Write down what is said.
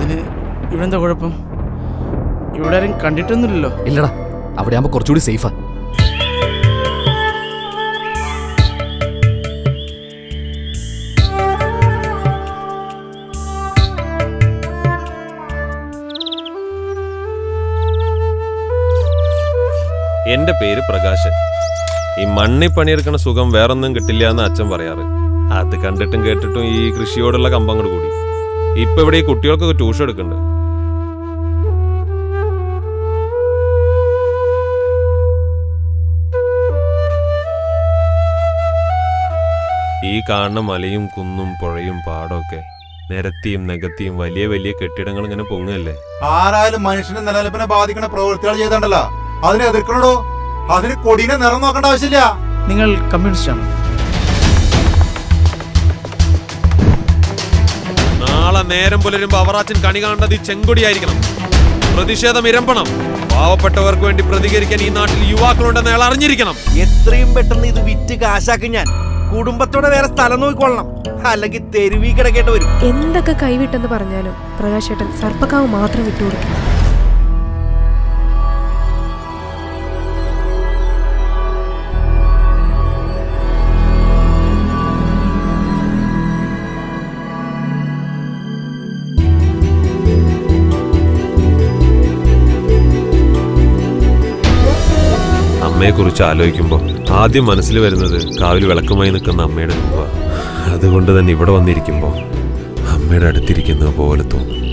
അതിന് ഇവിടെ എന്താ കുഴപ്പം ഇവിടെ ആരും കണ്ടിട്ടൊന്നുമില്ലല്ലോ ഇല്ലടാ അവിടെ ആകുമ്പോൾ കുറച്ചുകൂടി സേഫാ എന്റെ പേര് പ്രകാശൻ ഈ മണ്ണി പണിയെടുക്കണ സുഖം വേറൊന്നും കിട്ടില്ല എന്ന് അച്ഛൻ പറയാറ് അത് കണ്ടിട്ടും കേട്ടിട്ടും ഈ കൃഷിയോടുള്ള കമ്പങ്ങൾ കൂടി ഇപ്പൊ ഇവിടെ ഈ കുട്ടികൾക്കൊക്കെ ട്യൂഷൻ എടുക്കുന്നുണ്ട് ഈ കാണുന്ന മലയും കുന്നും പുഴയും പാടമൊക്കെ നിരത്തിയും നികത്തിയും വലിയ വലിയ കെട്ടിടങ്ങൾ ഇങ്ങനെ പൊങ്ങല്ലേ ആരായാലും മനുഷ്യന്റെ നിലനിൽപ്പിനെ ബാധിക്കുന്ന പ്രവൃത്തികൾ ചെയ്തണ്ടല്ലോ അതിനെ എതിർക്കണോ അതിന് കൊടിനെ നിറം നോക്കേണ്ട ആവശ്യമില്ല നിങ്ങൾ കമ്മ്യൂണിസ്റ്റ് ആണോ നാളെ നേരം പുലരുമ്പോ അവറാച്ചൻ കണി കാണേണ്ടത് ഈ ചെങ്കൊടിയായിരിക്കണം പ്രതിഷേധം ഇരമ്പണം പാവപ്പെട്ടവർക്ക് വേണ്ടി പ്രതികരിക്കാൻ ഈ നാട്ടിൽ യുവാക്കളുണ്ടെന്ന് അയാൾ അറിഞ്ഞിരിക്കണം എത്രയും പെട്ടെന്ന് ഇത് വിറ്റ് കാശാക്കും ഞാൻ കുടുംബത്തോടെ വേറെ സ്ഥലം നോക്കിക്കൊള്ളണം അല്ലെങ്കിൽ തെരുവി കിടക്കേണ്ടി വരും എന്തൊക്കെ കൈവിട്ടെന്ന് പറഞ്ഞാലും പ്രകാശേട്ടൻ സർപ്പക്കാവ് മാത്രം വിട്ടുകൊടുക്കും അമ്മയെ കുറിച്ച് ആലോചിക്കുമ്പോൾ ആദ്യം മനസ്സിൽ വരുന്നത് കാവിൽ വിളക്കുമായി നിൽക്കുന്ന അമ്മയുടെ രൂപ അതുകൊണ്ട് തന്നെ ഇവിടെ വന്നിരിക്കുമ്പോൾ അമ്മയുടെ അടുത്തിരിക്കുന്നത് പോലെ തോന്നും